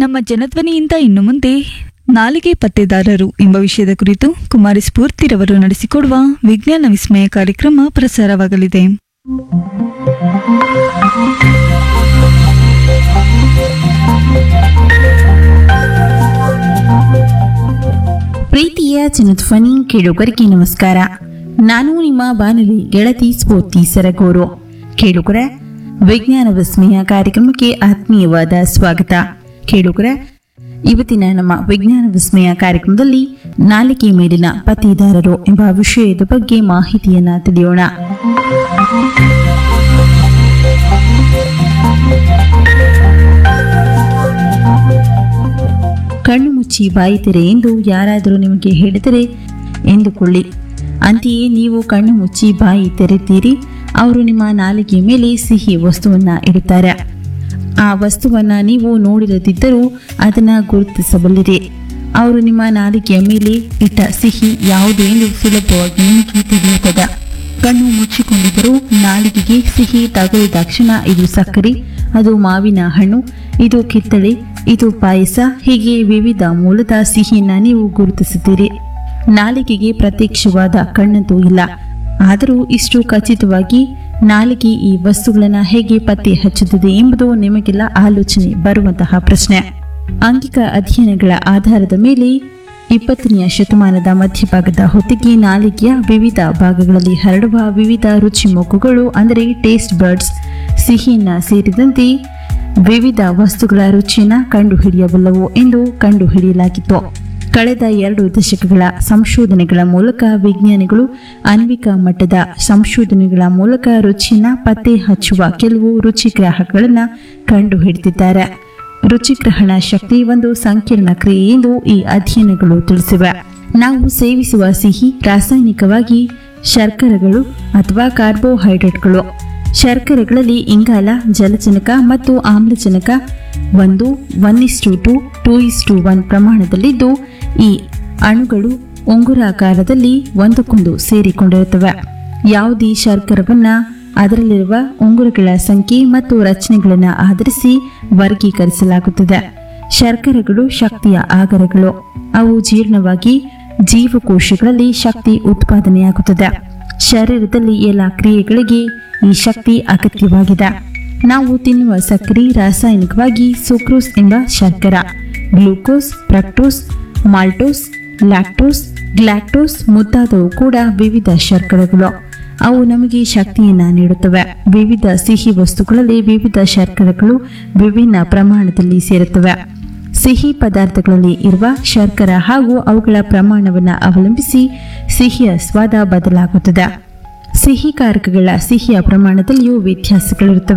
ನಮ್ಮ ಜನಧ್ವನಿಯಿಂದ ಇನ್ನು ಮುಂದೆ ನಾಲಿಗೆ ಪತ್ತೆದಾರರು ಎಂಬ ವಿಷಯದ ಕುರಿತು ಕುಮಾರಿ ಸ್ಫೂರ್ತಿರವರು ನಡೆಸಿಕೊಡುವ ವಿಜ್ಞಾನ ವಿಸ್ಮಯ ಕಾರ್ಯಕ್ರಮ ಪ್ರಸಾರವಾಗಲಿದೆ ಪ್ರೀತಿಯ ಜನಧ್ವನಿ ಕೇಳುಗರಿಗೆ ನಮಸ್ಕಾರ ನಾನು ನಿಮ್ಮ ಬಾನುಲಿ ಗೆಳತಿ ಸ್ಫೂರ್ತಿ ಸರಗೂರು ಕೇಳುಗರ ವಿಜ್ಞಾನ ವಿಸ್ಮಯ ಕಾರ್ಯಕ್ರಮಕ್ಕೆ ಆತ್ಮೀಯವಾದ ಸ್ವಾಗತ ಕೇಳುಗರ ಇವತ್ತಿನ ನಮ್ಮ ವಿಜ್ಞಾನ ವಿಸ್ಮಯ ಕಾರ್ಯಕ್ರಮದಲ್ಲಿ ನಾಲಿಗೆ ಮೇಲಿನ ಪತಿದಾರರು ಎಂಬ ವಿಷಯದ ಬಗ್ಗೆ ಮಾಹಿತಿಯನ್ನ ತಿಳಿಯೋಣ ಕಣ್ಣು ಮುಚ್ಚಿ ಬಾಯಿ ತೆರೆ ಎಂದು ಯಾರಾದರೂ ನಿಮಗೆ ಹೇಳಿದರೆ ಎಂದುಕೊಳ್ಳಿ ಅಂತೆಯೇ ನೀವು ಕಣ್ಣು ಮುಚ್ಚಿ ಬಾಯಿ ತೆರೆತೀರಿ ಅವರು ನಿಮ್ಮ ನಾಲಿಗೆ ಮೇಲೆ ಸಿಹಿ ವಸ್ತುವನ್ನ ಇಡುತ್ತಾರೆ ಆ ವಸ್ತುವನ್ನ ನೀವು ನೋಡಿರದಿದ್ದರೂ ಅದನ್ನ ಗುರುತಿಸಬಲ್ಲಿರಿ ಅವರು ನಿಮ್ಮ ನಾಲಿಗೆಯ ಮೇಲೆ ಇಟ್ಟ ಸಿಹಿ ಯಾವುದು ಎಂದು ಸುಲಭವಾಗಿ ನಿಮಗೆ ತಿಳಿಯುತ್ತದೆ ಕಣ್ಣು ಮುಚ್ಚಿಕೊಂಡಿದ್ದರೂ ನಾಲಿಗೆಗೆ ಸಿಹಿ ತಗುಲಿದಾಕ್ಷಣ ಇದು ಸಕ್ಕರೆ ಅದು ಮಾವಿನ ಹಣ್ಣು ಇದು ಕಿತ್ತಳೆ ಇದು ಪಾಯಸ ಹೀಗೆ ವಿವಿಧ ಮೂಲದ ಸಿಹಿಯನ್ನ ನೀವು ಗುರುತಿಸುತ್ತೀರಿ ನಾಲಿಗೆಗೆ ಪ್ರತ್ಯಕ್ಷವಾದ ಕಣ್ಣಂತೂ ಇಲ್ಲ ಆದರೂ ಇಷ್ಟು ಖಚಿತವಾಗಿ ನಾಲಿಗೆ ಈ ವಸ್ತುಗಳನ್ನ ಹೇಗೆ ಪತ್ತೆ ಹಚ್ಚುತ್ತದೆ ಎಂಬುದು ನಿಮಗೆಲ್ಲ ಆಲೋಚನೆ ಬರುವಂತಹ ಪ್ರಶ್ನೆ ಆಂಗಿಕ ಅಧ್ಯಯನಗಳ ಆಧಾರದ ಮೇಲೆ ಇಪ್ಪತ್ತನೆಯ ಶತಮಾನದ ಮಧ್ಯಭಾಗದ ಹೊತ್ತಿಗೆ ನಾಲಿಗೆಯ ವಿವಿಧ ಭಾಗಗಳಲ್ಲಿ ಹರಡುವ ವಿವಿಧ ರುಚಿ ಮೊಗ್ಗುಗಳು ಅಂದರೆ ಟೇಸ್ಟ್ ಬರ್ಡ್ಸ್ ಸಿಹಿಯನ್ನ ಸೇರಿದಂತೆ ವಿವಿಧ ವಸ್ತುಗಳ ರುಚಿಯನ್ನ ಕಂಡುಹಿಡಿಯಬಲ್ಲವು ಎಂದು ಕಂಡುಹಿಡಿಯಲಾಗಿತ್ತು ಕಳೆದ ಎರಡು ದಶಕಗಳ ಸಂಶೋಧನೆಗಳ ಮೂಲಕ ವಿಜ್ಞಾನಿಗಳು ಆಣ್ವಿಕ ಮಟ್ಟದ ಸಂಶೋಧನೆಗಳ ಮೂಲಕ ರುಚಿಯನ್ನ ಪತ್ತೆ ಹಚ್ಚುವ ಕೆಲವು ರುಚಿಗ್ರಾಹಕಗಳನ್ನ ಕಂಡುಹಿಡಿದಿದ್ದಾರೆ ರುಚಿಗ್ರಹಣ ಶಕ್ತಿ ಒಂದು ಸಂಕೀರ್ಣ ಕ್ರಿಯೆ ಎಂದು ಈ ಅಧ್ಯಯನಗಳು ತಿಳಿಸಿವೆ ನಾವು ಸೇವಿಸುವ ಸಿಹಿ ರಾಸಾಯನಿಕವಾಗಿ ಶರ್ಕರೆಗಳು ಅಥವಾ ಕಾರ್ಬೋಹೈಡ್ರೇಟ್ಗಳು ಶರ್ಕರೆಗಳಲ್ಲಿ ಇಂಗಾಲ ಜಲಜನಕ ಮತ್ತು ಆಮ್ಲಜನಕ ಒಂದು one is to two two is to one ಪ್ರಮಾಣದಲ್ಲಿದ್ದು ಈ ಅಣುಗಳು ಉಂಗುರಾಕಾರದಲ್ಲಿ ಒಂದಕ್ಕೊಂದು ಸೇರಿಕೊಂಡಿರುತ್ತವೆ ಯಾವುದೇ ಶರ್ಕರವನ್ನ ಅದರಲ್ಲಿರುವ ಉಂಗುರಗಳ ಸಂಖ್ಯೆ ಮತ್ತು ರಚನೆಗಳನ್ನು ಆಧರಿಸಿ ವರ್ಗೀಕರಿಸಲಾಗುತ್ತದೆ ಶರ್ಕರೆಗಳು ಶಕ್ತಿಯ ಆಗರಗಳು ಅವು ಜೀರ್ಣವಾಗಿ ಜೀವಕೋಶಗಳಲ್ಲಿ ಶಕ್ತಿ ಉತ್ಪಾದನೆಯಾಗುತ್ತದೆ ಶರೀರದಲ್ಲಿ ಎಲ್ಲ ಕ್ರಿಯೆಗಳಿಗೆ ಈ ಶಕ್ತಿ ಅಗತ್ಯವಾಗಿದೆ ನಾವು ತಿನ್ನುವ ಸಕ್ಕರೆ ರಾಸಾಯನಿಕವಾಗಿ ಸುಕ್ರೋಸ್ ಎಂಬ ಶರ್ಕರ glucose fructose maltose lactose galactose ಮುಂತಾದವು ಕೂಡ ವಿವಿಧ ಶರ್ಕರೆಗಳು ಅವು ನಮಗೆ ಶಕ್ತಿಯನ್ನ ನೀಡುತ್ತವೆ ವಿವಿಧ ಸಿಹಿ ವಸ್ತುಗಳಲ್ಲಿ ವಿವಿಧ ಶರ್ಕರೆಗಳು ವಿಭಿನ್ನ ಪ್ರಮಾಣದಲ್ಲಿ ಸೇರುತ್ತವೆ ಸಿಹಿ ಪದಾರ್ಥಗಳಲ್ಲಿ ಇರುವ ಶರ್ಕರ ಹಾಗೂ ಅವುಗಳ ಪ್ರಮಾಣವನ್ನು ಅವಲಂಬಿಸಿ ಸಿಹಿಯ ಸ್ವಾದ ಬದಲಾಗುತ್ತದೆ ಸಿಹಿ ಕಾರಕಗಳ ಸಿಹಿಯ ಪ್ರಮಾಣದಲ್ಲಿಯೂ ವ್ಯತ್ಯಾಸಗಳಿರುತ್ತವೆ